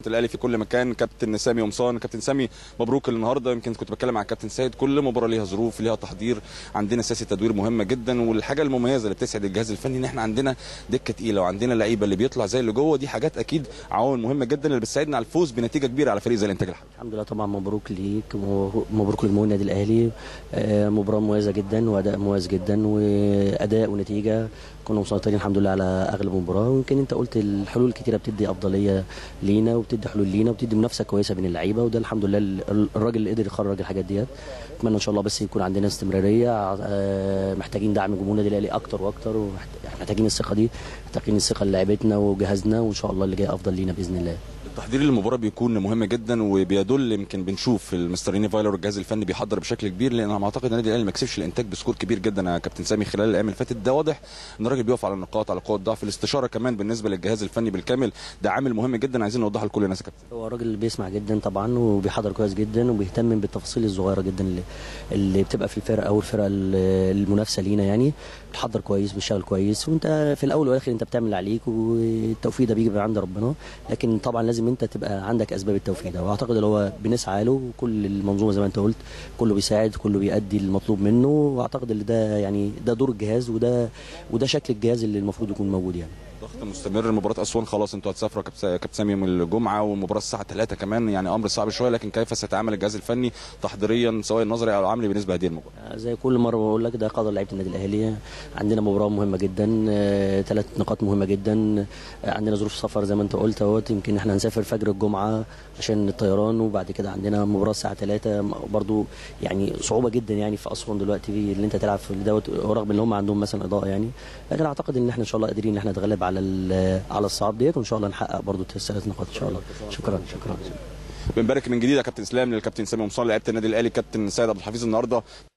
الاهلي في كل مكان كابتن سامي قمصان كابتن سامي مبروك النهارده يمكن كنت بتكلم مع الكابتن سيد كل مباراه ليها ظروف ليها تحضير عندنا سياسه تدوير مهمه جدا والحاجه المميزه اللي بتسعد الجهاز الفني ان احنا عندنا دكه تقيله وعندنا لعيبه اللي بيطلع زي اللي جوه دي حاجات اكيد عوامل مهمه جدا اللي بتساعدنا على الفوز بنتيجه كبيره على فريق زي الانتاج الحربي الحمد لله طبعا مبروك ليك مبروك لجمهور النادي الاهلي آه، مباراه مميزه جدا واداء مميز جدا واداء ونتيجه كنا مسيطرين الحمد لله على اغلب المباراه ويمكن انت قلت الحلول كتيره بتدي افضليه لينا وبتدي حلول لينا وبتدي منافسه كويسه بين اللعيبه وده الحمد لله ال- الراجل اللي قدر يخرج الحاجات ديت اتمنى ان شاء الله بس يكون عندنا استمراريه آه، محتاجين دعم جمهور النادي الاهلي اكتر واكتر ومحتاجين الثقه دي محتاجين الثقه لعيبتنا وجهازنا وان شاء الله اللي جاي افضل لينا باذن الله التحضير للمباراه بيكون مهم جدا وبيدل يمكن بنشوف المستريني فايلر والجهاز الفني بيحضر بشكل كبير لان انا اعتقد النادي الاهلي ما كسبش الانتاج بسكور كبير جدا يا كابتن سامي خلال الايام اللي فاتت ده واضح ان الراجل بيقف على النقاط على قوه ضعف الاستشاره كمان بالنسبه للجهاز الفني بالكامل ده عامل مهم جدا عايزين نوضحها لكل الناس يا كابتن هو الراجل اللي بيسمع جدا طبعا وبيحضر كويس جدا وبيهتم بالتفاصيل الصغيره جدا اللي, اللي بتبقى في الفرقه او الفرقه ال- المنافسه لينا يعني بتحضر كويس بيشتغل كويس وانت في الاول والاخر انت بتعمل اللي عليك والتوفيق ده بيجي من عند ربنا لكن طبعا لازم انت تبقى عندك اسباب التوفيق ده واعتقد اللي هو بنسعى له وكل المنظومه زي ما انت قلت كله بيساعد كله بيأدي المطلوب منه واعتقد ان ده يعني ده دور الجهاز وده وده شكل الجهاز اللي المفروض يكون موجود يعني ضغط مستمر مباراه اسوان خلاص انتوا هتسافروا يا كابتن- كابتن سامي يوم الجمعه والمباراه الساعه 3 كمان يعني امر صعب شويه لكن كيف سيتعامل الجهاز الفني تحضيريا سواء النظري او العملي بالنسبه لهذه المباراه زي كل مره بقول لك ده قدر لعيبه النادي الاهلي عندنا مباراه مهمه جدا ثلاث نقاط مهمه جدا آه، عندنا ظروف سفر زي ما انت قلت اهوت يمكن احنا هنسافر فجر الجمعه عشان الطيران وبعد كده عندنا مباراه الساعه 3 برضو يعني صعوبه جدا يعني في اسوان دلوقتي في اللي انت تلعب في دوت رغم ان هم عندهم مثلا اضاءه يعني لكن اعتقد ان احنا ان شاء الله قادرين ان احنا نتغلب على ال- على الصعاب ديت وان شاء الله نحقق برضو الثلاث نقاط ان شاء الله شكرا شكرا بنبارك من جديد يا كابتن اسلام للكابتن سامي قمصان لعيبه النادي الاهلي كابتن سيد عبد الحفيظ النهارده